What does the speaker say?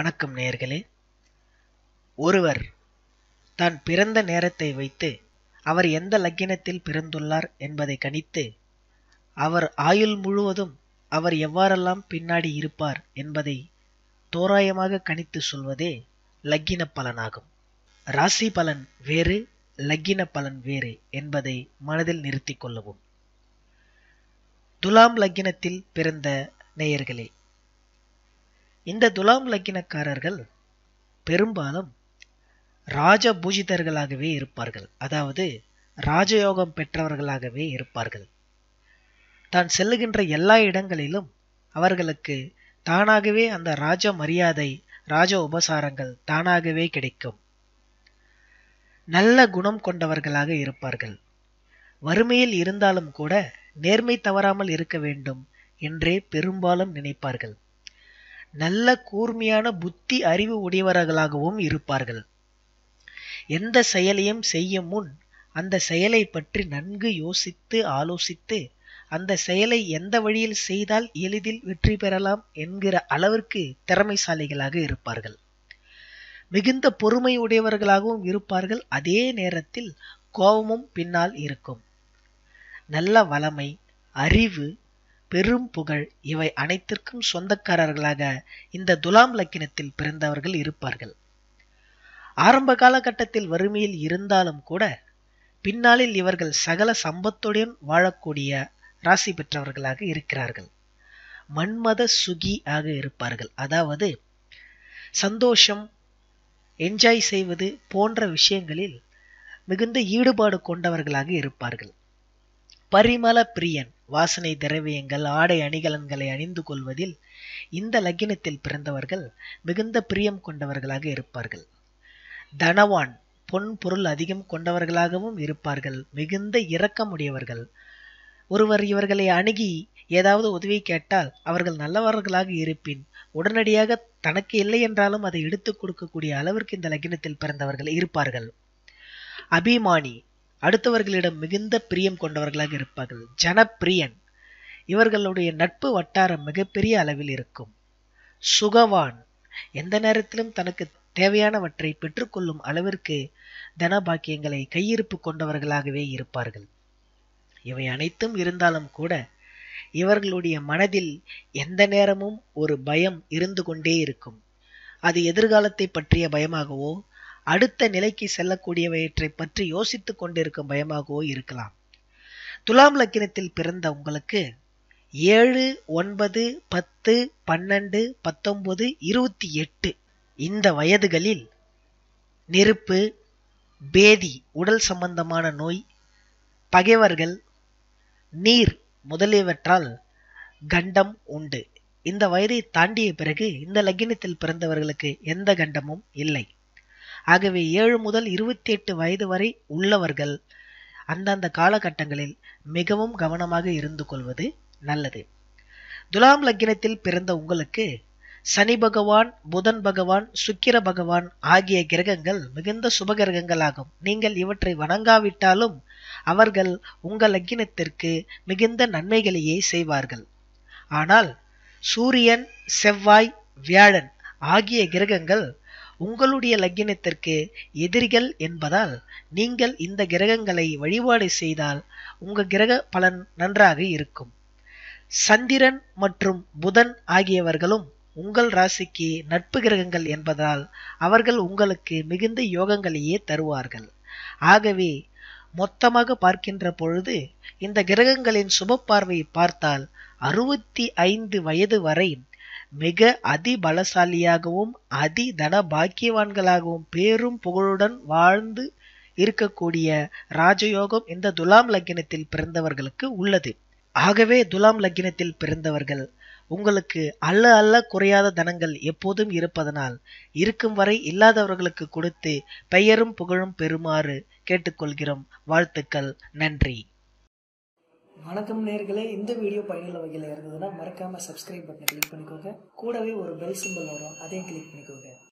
வணக்கம் நேயர்களே ஒருவர் தான் பிறந்த நேரத்தை வைத்து அவர் எந்த லக்கினத்தில் பிறந்துள்ளார் என்பதை கணித்து அவர் ஆயுள் முழுவதும் அவர் எவ்வாறெல்லாம் பின்னாடி இருப்பார் என்பதை தோராயமாக கணித்து சொல்வதே லக்கின பலனாகும் ராசி பலன் வேறு லக்கின பலன் வேறு என்பதை மனதில் நிறுத்திக் கொள்ளவும் துலாம் லக்கினத்தில் பிறந்த நேயர்களே இந்த துலாம் லக்கினக்காரர்கள் பெரும்பாலும் ராஜ பூஜிதர்களாகவே இருப்பார்கள் அதாவது ராஜயோகம் பெற்றவர்களாகவே இருப்பார்கள் தான் செல்லுகின்ற எல்லா இடங்களிலும் அவர்களுக்கு தானாகவே அந்த ராஜ மரியாதை ராஜ உபசாரங்கள் தானாகவே கிடைக்கும் நல்ல குணம் கொண்டவர்களாக இருப்பார்கள் வறுமையில் இருந்தாலும் கூட நேர்மை தவறாமல் இருக்க வேண்டும் என்றே பெரும்பாலும் நினைப்பார்கள் நல்ல கூர்மையான புத்தி அறிவு உடையவர்களாகவும் இருப்பார்கள் எந்த செயலையும் செய்யும் முன் அந்த செயலை பற்றி நன்கு யோசித்து ஆலோசித்து அந்த செயலை எந்த வழியில் செய்தால் எளிதில் வெற்றி பெறலாம் என்கிற அளவிற்கு திறமைசாலிகளாக இருப்பார்கள் மிகுந்த பொறுமை உடையவர்களாகவும் இருப்பார்கள் அதே நேரத்தில் கோபமும் பின்னால் இருக்கும் நல்ல வளமை அறிவு பெரும் புகழ் இவை அனைத்திற்கும் சொந்தக்காரர்களாக இந்த துலாம் லக்கினத்தில் பிறந்தவர்கள் இருப்பார்கள் ஆரம்ப காலகட்டத்தில் வறுமையில் இருந்தாலும் கூட பின்னாளில் இவர்கள் சகல சம்பத்துடன் வாழக்கூடிய ராசி பெற்றவர்களாக இருக்கிறார்கள் மன்மத சுகி ஆக இருப்பார்கள் அதாவது சந்தோஷம் என்ஜாய் செய்வது போன்ற விஷயங்களில் மிகுந்த ஈடுபாடு கொண்டவர்களாக இருப்பார்கள் பரிமள பிரியன் வாசனை திரவியங்கள் ஆடை அணிகலன்களை அணிந்து கொள்வதில் இந்த லக்கினத்தில் பிறந்தவர்கள் மிகுந்த பிரியம் கொண்டவர்களாக இருப்பார்கள் தனவான் பொன் பொருள் அதிகம் கொண்டவர்களாகவும் இருப்பார்கள் மிகுந்த இரக்கமுடையவர்கள் ஒருவர் இவர்களை அணுகி ஏதாவது உதவி கேட்டால் அவர்கள் நல்லவர்களாக இருப்பின் உடனடியாக தனக்கு இல்லை என்றாலும் அதை எடுத்துக் கொடுக்கக்கூடிய அளவிற்கு இந்த லக்கினத்தில் பிறந்தவர்கள் இருப்பார்கள் அபிமானி அடுத்தவர்களிடம் மிகுந்த பிரியம் கொண்டவர்களாக இருப்பார்கள் ஜனப்பிரியன் இவர்களுடைய நட்பு வட்டாரம் மிகப்பெரிய அளவில் இருக்கும் சுகவான் எந்த நேரத்திலும் தனக்கு தேவையானவற்றை பெற்றுக்கொள்ளும் அளவிற்கு தனபாக்கியங்களை கையிருப்பு கொண்டவர்களாகவே இருப்பார்கள் இவை அனைத்தும் இருந்தாலும் கூட இவர்களுடைய மனதில் எந்த நேரமும் ஒரு பயம் இருந்து கொண்டே இருக்கும் அது எதிர்காலத்தை பற்றிய பயமாகவோ அடுத்த நிலைக்கு செல்லக்கூடியவற்றை பற்றி யோசித்துக் கொண்டிருக்கும் பயமாகவோ இருக்கலாம் துலாம் லக்கினத்தில் பிறந்த உங்களுக்கு ஏழு ஒன்பது பத்து பன்னெண்டு பத்தொன்பது இருபத்தி எட்டு இந்த வயதுகளில் நெருப்பு பேதி உடல் சம்பந்தமான நோய் பகைவர்கள் நீர் முதலியவற்றால் கண்டம் உண்டு இந்த வயதை தாண்டிய பிறகு இந்த லக்கினத்தில் பிறந்தவர்களுக்கு எந்த கண்டமும் இல்லை ஆகவே ஏழு முதல் இருபத்தி எட்டு வயது வரை உள்ளவர்கள் அந்தந்த காலகட்டங்களில் மிகவும் கவனமாக இருந்து கொள்வது நல்லது துலாம் லக்கினத்தில் பிறந்த உங்களுக்கு சனி பகவான் புதன் பகவான் சுக்கிர பகவான் ஆகிய கிரகங்கள் மிகுந்த சுப கிரகங்களாகும் நீங்கள் இவற்றை வணங்காவிட்டாலும் அவர்கள் உங்கள் லக்கினத்திற்கு மிகுந்த நன்மைகளையே செய்வார்கள் ஆனால் சூரியன் செவ்வாய் வியாழன் ஆகிய கிரகங்கள் உங்களுடைய லக்கினத்திற்கு எதிரிகள் என்பதால் நீங்கள் இந்த கிரகங்களை வழிபாடு செய்தால் உங்க கிரக பலன் நன்றாக இருக்கும் சந்திரன் மற்றும் புதன் ஆகியவர்களும் உங்கள் ராசிக்கு நட்பு கிரகங்கள் என்பதால் அவர்கள் உங்களுக்கு மிகுந்த யோகங்களையே தருவார்கள் ஆகவே மொத்தமாக பார்க்கின்ற பொழுது இந்த கிரகங்களின் சுப பார்வையை பார்த்தால் அறுபத்தி ஐந்து வயது வரை மிக அதி பலசாலியாகவும் அதி தன பாக்கியவான்களாகவும் பேரும் புகழுடன் வாழ்ந்து இருக்கக்கூடிய ராஜயோகம் இந்த துலாம் லக்கினத்தில் பிறந்தவர்களுக்கு உள்ளது ஆகவே துலாம் லக்கினத்தில் பிறந்தவர்கள் உங்களுக்கு அல்ல அல்ல குறையாத தனங்கள் எப்போதும் இருப்பதனால் இருக்கும் வரை இல்லாதவர்களுக்கு கொடுத்து பெயரும் புகழும் பெறுமாறு கேட்டுக்கொள்கிறோம் வாழ்த்துக்கள் நன்றி வணக்கம் நேர்களே இந்த வீடியோ பயனுள்ள வகையில் இருந்ததுன்னா மறக்காம சப்ஸ்கிரைப் பட்டனை கிளிக் பண்ணிக்கோங்க கூடவே ஒரு பெல் சிம்பிள் வரும் அதையும் கிளிக் பண்ணிக்கோங்க